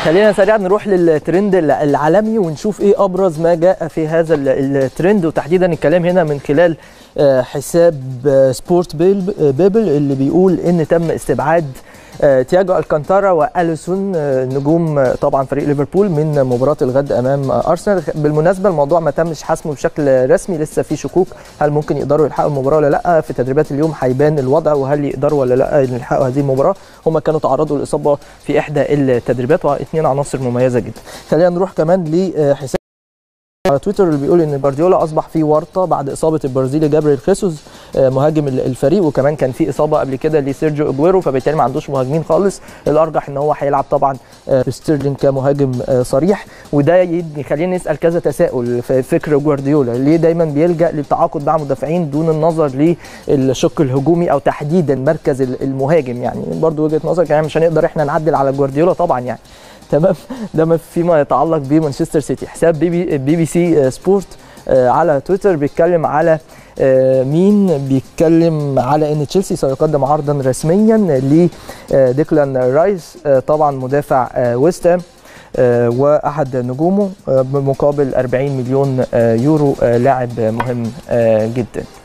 خلينا سريعا نروح للترند العالمي ونشوف ايه ابرز ما جاء في هذا الترند وتحديدا الكلام هنا من خلال حساب سبورت بيبل اللي بيقول ان تم استبعاد تياجو الكانتارا واليسون نجوم طبعا فريق ليفربول من مباراه الغد امام ارسنال بالمناسبه الموضوع ما تمش حسمه بشكل رسمي لسه في شكوك هل ممكن يقدروا يلحقوا المباراه ولا لا في تدريبات اليوم هيبان الوضع وهل يقدروا ولا لا يلحقوا هذه المباراه هم كانوا تعرضوا للاصابه في احدى التدريبات واثنين عناصر مميزه جدا خلينا نروح كمان لحساب على تويتر اللي بيقول ان جوارديولا اصبح في ورطه بعد اصابه البرازيلي جابريل خيسوس مهاجم الفريق وكمان كان في اصابه قبل كده لسيرجيو اجويرو فبالتالي ما عندوش مهاجمين خالص الارجح ان هو هيلعب طبعا ستيرلينج كمهاجم صريح وده يخلينا نسال كذا تساؤل في فكر جوارديولا ليه دايما بيلجا للتعاقد مع مدافعين دون النظر للشق الهجومي او تحديدا مركز المهاجم يعني برضو وجهه نظر يعني مش هنقدر احنا نعدل على جوارديولا طبعا يعني تمام ده فيما يتعلق بمانشستر سيتي حساب بي بي, بي, بي سي سبورت على تويتر بيتكلم على مين بيتكلم على ان تشيلسي سيقدم عرضا رسميا لديكلان رايس طبعا مدافع ويست واحد نجومه بمقابل 40 مليون يورو لاعب مهم جدا